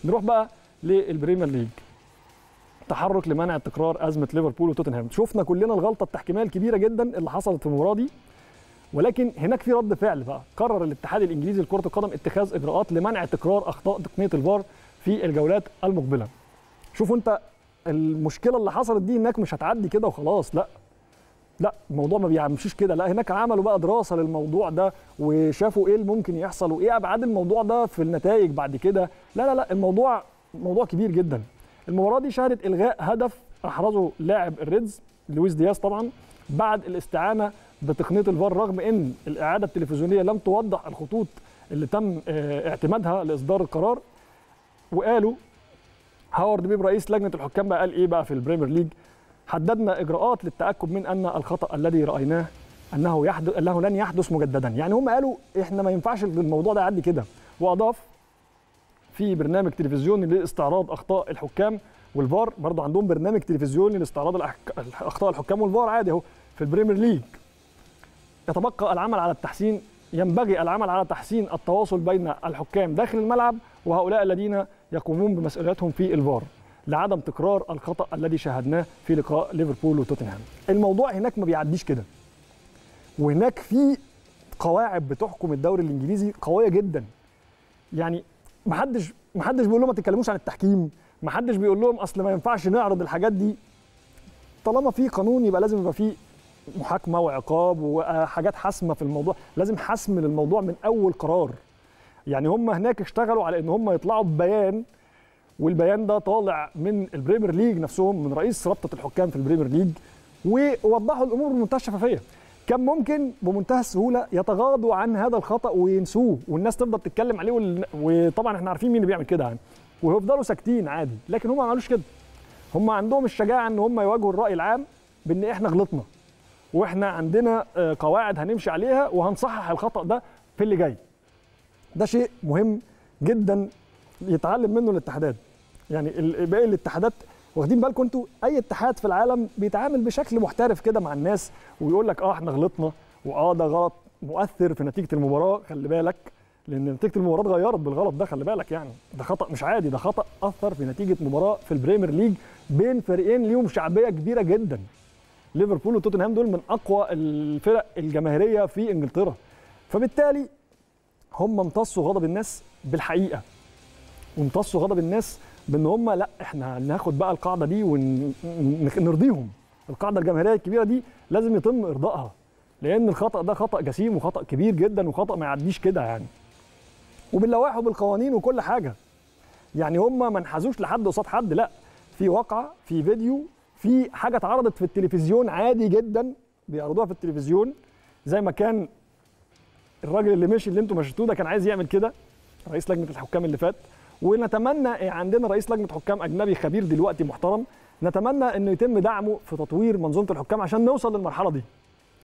نروح بقى للبريمير ليج تحرك لمنع تكرار ازمه ليفربول وتوتنهام شفنا كلنا الغلطه التحكيميه الكبيره جدا اللي حصلت في المباراه دي ولكن هناك في رد فعل بقى قرر الاتحاد الانجليزي لكره القدم اتخاذ اجراءات لمنع تكرار اخطاء تقنيه الفار في الجولات المقبله شوفوا انت المشكله اللي حصلت دي هناك مش هتعدي كده وخلاص لا لا الموضوع ما بيمشيش كده لا هناك عملوا بقى دراسه للموضوع ده وشافوا ايه اللي ممكن يحصل وايه ابعاد الموضوع ده في النتائج بعد كده لا لا لا الموضوع موضوع كبير جدا المباراه دي شهدت الغاء هدف احرزه لاعب الريدز لويس دياز طبعا بعد الاستعانه بتقنيه الفار رغم ان الاعاده التلفزيونيه لم توضح الخطوط اللي تم اعتمادها لاصدار القرار وقالوا هاورد بيب رئيس لجنه الحكام بقى قال ايه بقى في البريمير ليج حددنا اجراءات للتاكد من ان الخطا الذي رايناه انه يحدث انه لن يحدث مجددا يعني هم قالوا احنا ما ينفعش الموضوع ده يعدي كده واضاف في برنامج تلفزيوني لاستعراض اخطاء الحكام والفار برضه عندهم برنامج تلفزيوني لاستعراض اخطاء الحكام والفار عادي اهو في البريمير ليج يتبقى العمل على التحسين ينبغي العمل على تحسين التواصل بين الحكام داخل الملعب وهؤلاء الذين يقومون بمسؤولياتهم في الفار لعدم تكرار الخطا الذي شاهدناه في لقاء ليفربول وتوتنهام الموضوع هناك ما بيعديش كده وهناك في قواعد بتحكم الدوري الانجليزي قويه جدا يعني محدش محدش بيقول لهم ما تتكلموش عن التحكيم محدش بيقول لهم اصل ما ينفعش نعرض الحاجات دي طالما في قانون يبقى لازم يبقى في محاكمه وعقاب وحاجات حاسمه في الموضوع لازم حسم للموضوع من اول قرار يعني هم هناك اشتغلوا على ان هم يطلعوا ببيان والبيان ده طالع من البريمير ليج نفسهم من رئيس رابطه الحكام في البريمير ليج ووضحوا الامور بمنتهى الشفافيه كان ممكن بمنتهى السهوله يتغاضوا عن هذا الخطا وينسوه والناس تفضل تتكلم عليه وال... وطبعا احنا عارفين مين اللي بيعمل كده يعني ويفضلوا ساكتين عادي لكن هم ما عملوش كده هم عندهم الشجاعه ان هم يواجهوا الراي العام بان احنا غلطنا واحنا عندنا قواعد هنمشي عليها وهنصحح الخطا ده في اللي جاي ده شيء مهم جدا يتعلم منه الاتحادات يعني باقي الاتحادات واخدين بالكم انتوا اي اتحاد في العالم بيتعامل بشكل محترف كده مع الناس ويقول لك اه احنا غلطنا واه ده غلط مؤثر في نتيجه المباراه خلي بالك لان نتيجه المباراه اتغيرت بالغلط ده خلي بالك يعني ده خطا مش عادي ده خطا اثر في نتيجه مباراه في البريمير ليج بين فريقين ليهم شعبيه كبيره جدا ليفربول وتوتنهام دول من اقوى الفرق الجماهيريه في انجلترا فبالتالي هم امتصوا غضب الناس بالحقيقه وامتصوا غضب الناس بان هم لا احنا ناخد بقى القاعده دي ونرضيهم القاعده الجماهيريه الكبيره دي لازم يتم ارضائها لان الخطا ده خطا جسيم وخطا كبير جدا وخطا ما يعديش كده يعني وباللوائح وبالقوانين وكل حاجه يعني هم ما انحازوش لحد قصاد حد لا في واقعه في فيديو في حاجه اتعرضت في التلفزيون عادي جدا بيعرضوها في التلفزيون زي ما كان الراجل اللي مشي اللي انتم مشيتوه ده كان عايز يعمل كده رئيس لجنه الحكام اللي فات ونتمنى عندنا رئيس لجنه حكام اجنبي خبير دلوقتي محترم نتمنى انه يتم دعمه في تطوير منظومه الحكام عشان نوصل للمرحله دي